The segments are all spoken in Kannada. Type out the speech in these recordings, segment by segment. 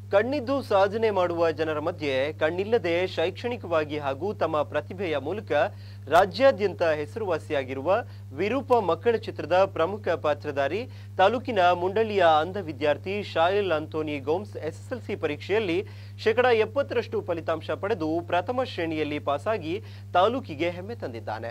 ಕಣ್ಣಿದ್ದು ಸಾಧನೆ ಮಾಡುವ ಜನರ ಮಧ್ಯೆ ಕಣ್ಣಿಲ್ಲದೆ ಶೈಕ್ಷಣಿಕವಾಗಿ ಹಾಗೂ ತಮ್ಮ ಪ್ರತಿಭೆಯ ಮೂಲಕ ರಾಜ್ಯಾದ್ಯಂತ ಹೆಸರುವಾಸಿಯಾಗಿರುವ ವಿರೂಪ ಮಕ್ಕಳ ಚಿತ್ರದ ಪ್ರಮುಖ ಪಾತ್ರಧಾರಿ ತಾಲೂಕಿನ ಮುಂಡಳಿಯ ಅಂಧ ವಿದ್ಯಾರ್ಥಿ ಶಾಯಲ್ ಅಂತೋನಿ ಗೋಮ್ಸ್ ಎಸ್ಎಸ್ಎಲ್ಸಿ ಪರೀಕ್ಷೆಯಲ್ಲಿ ಶೇಕಡಾ ಎಪ್ಪತ್ತರಷ್ಟು ಫಲಿತಾಂಶ ಪಡೆದು ಪ್ರಥಮ ಶ್ರೇಣಿಯಲ್ಲಿ ಪಾಸಾಗಿ ತಾಲೂಕಿಗೆ ಹೆಮ್ಮೆ ತಂದಿದ್ದಾನೆ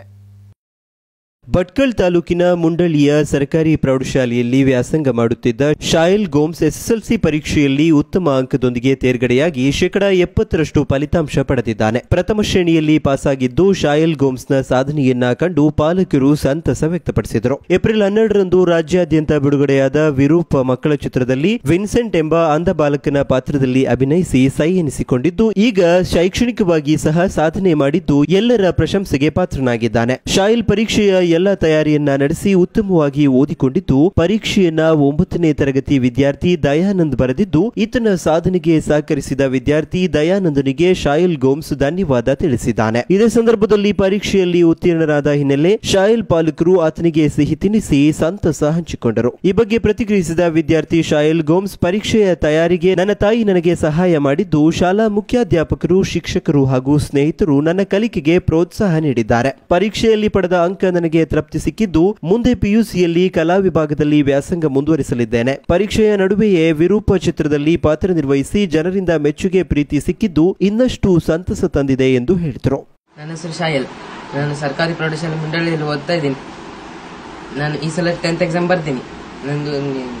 ಭಟ್ಕಲ್ ತಾಲೂಕಿನ ಮುಂಡಳಿಯ ಸರ್ಕಾರಿ ಪ್ರೌಢಶಾಲೆಯಲ್ಲಿ ವ್ಯಾಸಂಗ ಮಾಡುತ್ತಿದ್ದ ಶಾಯಲ್ ಗೋಮ್ಸ್ ಎಸ್ಎಸ್ಎಲ್ಸಿ ಪರೀಕ್ಷೆಯಲ್ಲಿ ಉತ್ತಮ ಅಂಕದೊಂದಿಗೆ ತೇರ್ಗಡೆಯಾಗಿ ಶೇಕಡಾ ಎಪ್ಪತ್ತರಷ್ಟು ಫಲಿತಾಂಶ ಪಡೆದಿದ್ದಾನೆ ಪ್ರಥಮ ಶ್ರೇಣಿಯಲ್ಲಿ ಪಾಸಾಗಿದ್ದು ಶಾಯಲ್ ಗೋಮ್ಸ್ನ ಸಾಧನೆಯನ್ನ ಕಂಡು ಪಾಲಕರು ಸಂತಸ ವ್ಯಕ್ತಪಡಿಸಿದರು ಏಪ್ರಿಲ್ ಹನ್ನೆರಡರಂದು ರಾಜ್ಯಾದ್ಯಂತ ಬಿಡುಗಡೆಯಾದ ವಿರೂಪ ಮಕ್ಕಳ ಚಿತ್ರದಲ್ಲಿ ವಿನ್ಸೆಂಟ್ ಎಂಬ ಅಂಧ ಬಾಲಕನ ಪಾತ್ರದಲ್ಲಿ ಅಭಿನಯಿಸಿ ಸೈ ಎನಿಸಿಕೊಂಡಿದ್ದು ಈಗ ಶೈಕ್ಷಣಿಕವಾಗಿ ಸಹ ಸಾಧನೆ ಮಾಡಿದ್ದು ಎಲ್ಲರ ಪ್ರಶಂಸೆಗೆ ಪಾತ್ರನಾಗಿದ್ದಾನೆ ಶಾಯಲ್ ಪರೀಕ್ಷೆಯ ಎಲ್ಲ ತಯಾರಿಯನ್ನ ನಡೆಸಿ ಉತ್ತಮವಾಗಿ ಓದಿಕೊಂಡಿದ್ದು ಪರೀಕ್ಷೆಯನ್ನ ಒಂಬತ್ತನೇ ತರಗತಿ ವಿದ್ಯಾರ್ಥಿ ದಯಾನಂದ್ ಬರೆದಿದ್ದು ಈತನ ಸಾಧನೆಗೆ ಸಹಕರಿಸಿದ ವಿದ್ಯಾರ್ಥಿ ದಯಾನಂದನಿಗೆ ಶಾಯಲ್ ಗೋಮ್ಸ್ ಧನ್ಯವಾದ ತಿಳಿಸಿದ್ದಾನೆ ಇದೇ ಸಂದರ್ಭದಲ್ಲಿ ಪರೀಕ್ಷೆಯಲ್ಲಿ ಉತ್ತೀರ್ಣರಾದ ಹಿನ್ನೆಲೆ ಶಾಯಲ್ ಪಾಲಕರು ಆತನಿಗೆ ಸಿಹಿ ತಿನ್ನಿಸಿ ಸಂತಸ ಹಂಚಿಕೊಂಡರು ಈ ಬಗ್ಗೆ ಪ್ರತಿಕ್ರಿಯಿಸಿದ ವಿದ್ಯಾರ್ಥಿ ಶಾಯಲ್ ಗೋಮ್ಸ್ ಪರೀಕ್ಷೆಯ ತಯಾರಿಗೆ ನನ್ನ ತಾಯಿ ನನಗೆ ಸಹಾಯ ಮಾಡಿದ್ದು ಶಾಲಾ ಮುಖ್ಯಾಧ್ಯಾಪಕರು ಶಿಕ್ಷಕರು ಹಾಗೂ ಸ್ನೇಹಿತರು ನನ್ನ ಕಲಿಕೆಗೆ ಪ್ರೋತ್ಸಾಹ ನೀಡಿದ್ದಾರೆ ಪರೀಕ್ಷೆಯಲ್ಲಿ ಪಡೆದ ಅಂಕ ನನಗೆ ತೃಪ್ತಿ ಸಿಕ್ಕಿದ್ದು ಮುಂದೆ ಪಿಯುಸಿಯಲ್ಲಿ ಕಲಾ ವಿಭಾಗದಲ್ಲಿ ವ್ಯಾಸಂಗ ಮುಂದುವರಿಸಲಿದ್ದೇನೆ ಪರೀಕ್ಷೆಯ ನಡುವೆಯೇ ವಿರೂಪ ಚಿತ್ರದಲ್ಲಿ ಪಾತ್ರ ನಿರ್ವಹಿಸಿ ಜನರಿಂದ ಮೆಚ್ಚುಗೆ ಪ್ರೀತಿ ಸಿಕ್ಕಿದ್ದು ಇನ್ನಷ್ಟು ಸಂತಸ ತಂದಿದೆ ಎಂದು ಹೇಳಿದರು ನನ್ನ ಹೆಸರು ಶಾಯಲ್ ನಾನು ಸರ್ಕಾರಿ ಪ್ರೌಢಶಾಲೆ ಮುಂಡಳ್ಳಿಯಲ್ಲಿ ಓದ್ತಾ ಇದ್ದೀನಿ ನಾನು ಈ ಸಲ ಟೆಂತ್ ಎಕ್ಸಾಮ್ ಬರ್ತೀನಿ ನಂದು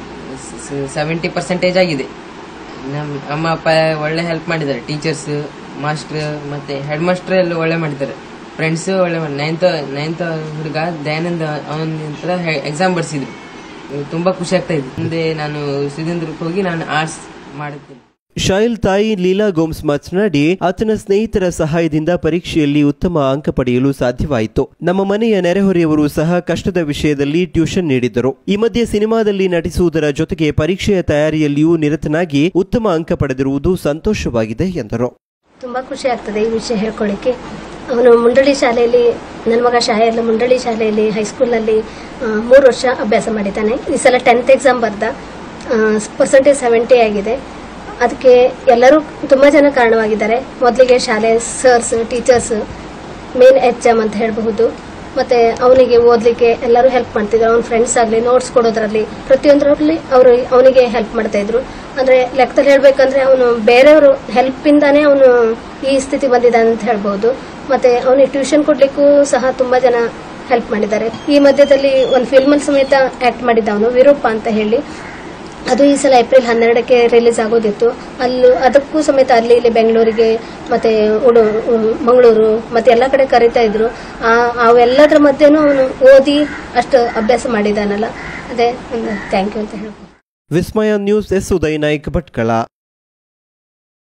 ಸೆವೆಂಟಿ ಪರ್ಸೆಂಟೇಜ್ ಆಗಿದೆ ನಮ್ಮ ಅಮ್ಮ ಅಪ್ಪ ಒಳ್ಳೆ ಹೆಲ್ಪ್ ಮಾಡಿದ್ದಾರೆ ಟೀಚರ್ಸ್ ಮಾಸ್ಟರ್ ಮತ್ತೆ ಹೆಡ್ ಮಾಸ್ಟರ್ ಎಲ್ಲ ಒಳ್ಳೆ ಮಾಡಿದ್ದಾರೆ ಫ್ರೆಂಡ್ಸ್ ಒಳ್ಳೆ ನೈನ್ತ್ ನೈನ್ತ್ ಹುಡುಗ ದಯಾನಂದ ಅವನ ಹತ್ರ ಎಕ್ಸಾಮ್ ಬರ್ಸಿದ್ರು ತುಂಬಾ ಖುಷಿ ಆಗ್ತಾ ಇದೆ ಮುಂದೆ ನಾನು ಸಿದ್ಧೇಂದ್ರಕ್ಕೆ ಹೋಗಿ ನಾನು ಆರ್ಟ್ಸ್ ಮಾಡುತ್ತೇನೆ ಶಾಯಲ್ ತಾಯಿ ಲೀಲಾ ಗೋಮ್ಸ್ ಮಾತನಾಡಿ ಆತನ ಸ್ನೇಹಿತರ ಸಹಾಯದಿಂದ ಪರೀಕ್ಷೆಯಲ್ಲಿ ಉತ್ತಮ ಅಂಕ ಪಡೆಯಲು ಸಾಧ್ಯವಾಯಿತು ನಮ್ಮ ಮನೆಯ ನೆರೆಹೊರೆಯವರು ಸಹ ಕಷ್ಟದ ವಿಷಯದಲ್ಲಿ ಟ್ಯೂಷನ್ ನೀಡಿದ್ದರು ಈ ಮಧ್ಯೆ ಸಿನಿಮಾದಲ್ಲಿ ನಟಿಸುವುದರ ಜೊತೆಗೆ ಪರೀಕ್ಷೆಯ ತಯಾರಿಯಲ್ಲಿಯೂ ನಿರತನಾಗಿ ಉತ್ತಮ ಅಂಕ ಪಡೆದಿರುವುದು ಸಂತೋಷವಾಗಿದೆ ಎಂದರು ತುಂಬ ಖುಷಿ ಆಗ್ತದೆ ಈ ವಿಷಯ ಹೇಳ್ಕೊಳ್ಳಿಕ್ಕೆ ಅವನು ಮುಂಡಳಿ ಶಾಲೆಯಲ್ಲಿ ನನ್ನ ಮಗ ಶಾಲೆಯಲ್ಲಿ ಮುಂಡಳಿ ಶಾಲೆಯಲ್ಲಿ ಹೈಸ್ಕೂಲಲ್ಲಿ ಮೂರು ವರ್ಷ ಅಭ್ಯಾಸ ಮಾಡಿದ್ದಾನೆ ಈ ಸಲ ಟೆಂತ್ ಎಕ್ಸಾಮ್ ಬರ್ದ ಪರ್ಸೆಂಟೇಜ್ ಸೆವೆಂಟಿ ಆಗಿದೆ ಅದಕ್ಕೆ ಎಲ್ಲರೂ ತುಂಬ ಜನ ಕಾರಣವಾಗಿದ್ದಾರೆ ಮೊದಲಿಗೆ ಶಾಲೆ sirs teachers main H M ಅಂತ ಹೇಳಬಹುದು ಮತ್ತೆ ಅವನಿಗೆ ಓದಲಿಕ್ಕೆ ಎಲ್ಲರೂ ಹೆಲ್ಪ್ ಮಾಡ್ತಿದ್ರು ಅವ್ನ ಫ್ರೆಂಡ್ಸ್ ಆಗಲಿ ನೋಟ್ಸ್ ಕೊಡೋದ್ರಲ್ಲಿ ಪ್ರತಿಯೊಂದರಲ್ಲಿ ಅವರು ಅವನಿಗೆ ಹೆಲ್ಪ್ ಮಾಡ್ತಾ ಇದ್ರು ಅಂದ್ರೆ ಲೆಕ್ಕದಲ್ಲಿ ಹೇಳ್ಬೇಕಂದ್ರೆ ಅವನು ಬೇರೆಯವರು ಹೆಲ್ಪಿಂದಾನೇ ಅವನು ಈ ಸ್ಥಿತಿ ಬಂದಿದ್ದಾನೆ ಅಂತ ಹೇಳ್ಬಹುದು ಮತ್ತೆ ಅವನಿಗೆ ಟ್ಯೂಷನ್ ಕೊಡ್ಲಿಕ್ಕೂ ಸಹ ತುಂಬಾ ಜನ ಹೆಲ್ಪ್ ಮಾಡಿದ್ದಾರೆ ಈ ಮಧ್ಯದಲ್ಲಿ ಒಂದು ಫಿಲ್ಮಲ್ಲಿ ಸಮೇತ ಆಕ್ಟ್ ಮಾಡಿದ್ದ ಅವನು ವಿರೂಪ ಅಂತ ಹೇಳಿ ಅದು ಈ ಸಲ ಏಪ್ರಿಲ್ ಹನ್ನೆರಡಕ್ಕೆ ರಿಲೀಸ್ ಆಗೋದಿತ್ತು ಅಲ್ಲೂ ಅದಕ್ಕೂ ಸಮೇತ ಅಲ್ಲಿ ಇಲ್ಲಿ ಬೆಂಗಳೂರಿಗೆ ಮತ್ತೆ ಉಡು ಮಂಗಳೂರು ಮತ್ತೆ ಎಲ್ಲ ಕಡೆ ಕರೀತಾ ಇದ್ರು ಆ ಅವೆಲ್ಲದರ ಮಧ್ಯೆನೂ ಅವನು ಓದಿ ಅಷ್ಟು ಅಭ್ಯಾಸ ಮಾಡಿದಾನಲ್ಲ ಅದೇ ಒಂದು ಥ್ಯಾಂಕ್ ಯು ಅಂತ ಹೇಳ್ಬೋದು ವಿಸ್ಮಯ ನ್ಯೂಸ್ ಎಸ್ ಉದಯ್ ನಾಯ್ಕ್ ಭಟ್ಕಳ